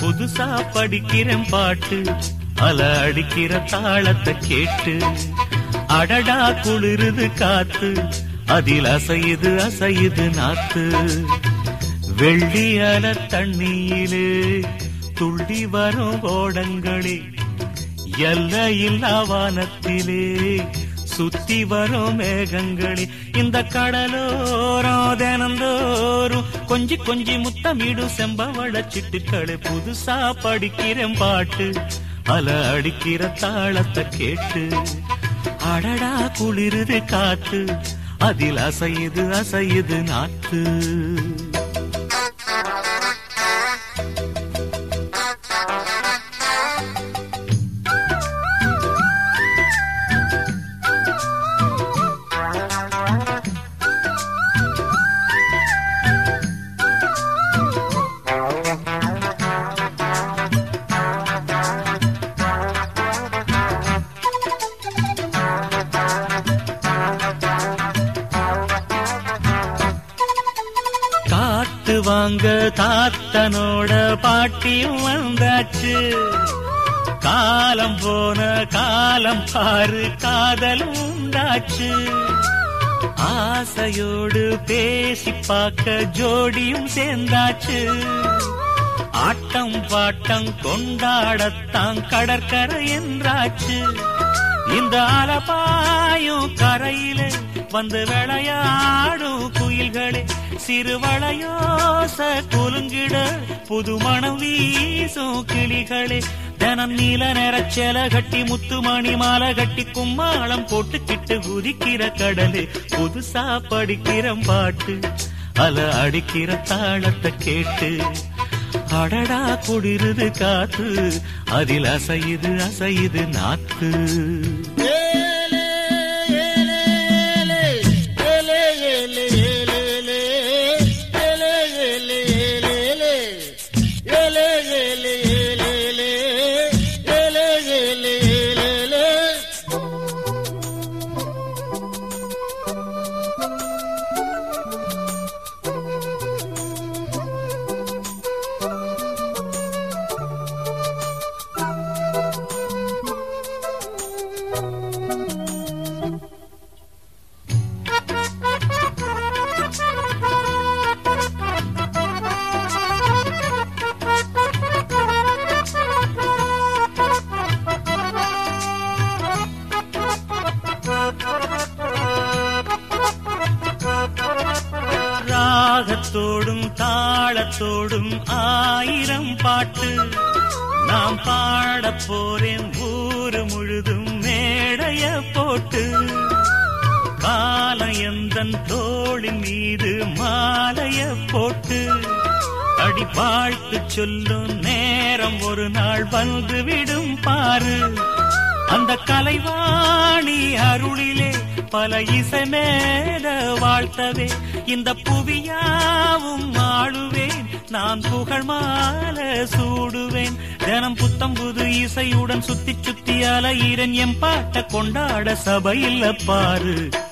புதுசா படிக்கிறேன் பாட்டு அல அடிக்கிற தாளத்தை கேட்டு அடடா குளிருது காத்து அதில் அசையுது அசையுது நாத்து வெள்ளி அல தண்ணியிலே துள்ளி வரும் ஓடங்களே எல்லையில்லா வானத்திலே சுத்தி வரும் மேகங்களே இந்த கடலோரம் தினந்தோறும் கொஞ்சி கொஞ்சி முத்தமிடும் செம்பவள சிட்டுக்களே புதுசா படிக்கிறேன் பாட்டு அல அடிக்கிற தாளத்தை கேட்டு அடடா குளிருது காத்து அதில் அசையுது அசையுது நாத்து காத்து வாங்க தாத்தனோட பாட்டியும் வந்தாச்சு காலம் போன காலம் பாரு காதலும் உண்டாச்சு ஆசையோடு பேசி பார்க்க ஜோடியும் சேர்ந்தாச்சு ஆட்டம் பாட்டம் கொண்டாடத்தான் கடற்கரை என்றாச்சு இந்த அலபாயும் கரையிலே வந்து விளையாடும் குயில்களே சிறுவளையோச குலுங்கிட புது மணம் வீசும் கிளிகளே தினம் நீல நிறச்சேல கட்டி முத்துமணி மாலை கட்டி கும்மாளம் போட்டுக்கிட்டு குதிக்கிற கடலே புதுசா படிக்கிற பாட்டு அல அடிக்கிற தாளத்தை கேட்டு அடடா குடிருது காத்து அதில் அசையுது அசையுது நாத்து ராகத்தோடும் தாளத்தோடும் ஆயிரம் பாட்டு நாம் பாட போறேன் ஊரு முழுதும் மேடைய போட்டு காலம் எந்தன் தோளின் மீது மாலைய போட்டு அடி வாழ்த்து சொல்லும் நேரம் ஒரு நாள் வந்து விடும் பாரு அந்த கலைவாணி அருளிலே பல இசை மேல வாழ்த்தவே இந்த புவியாவும் ஆளுவேன் நான் புகழ் மாலை சூடுவேன் தினம் புத்தம் புது இசையுடன் சுத்தி சுத்தி அலையிறன் எம் பாட்ட கொண்டாட சபையில் பாரு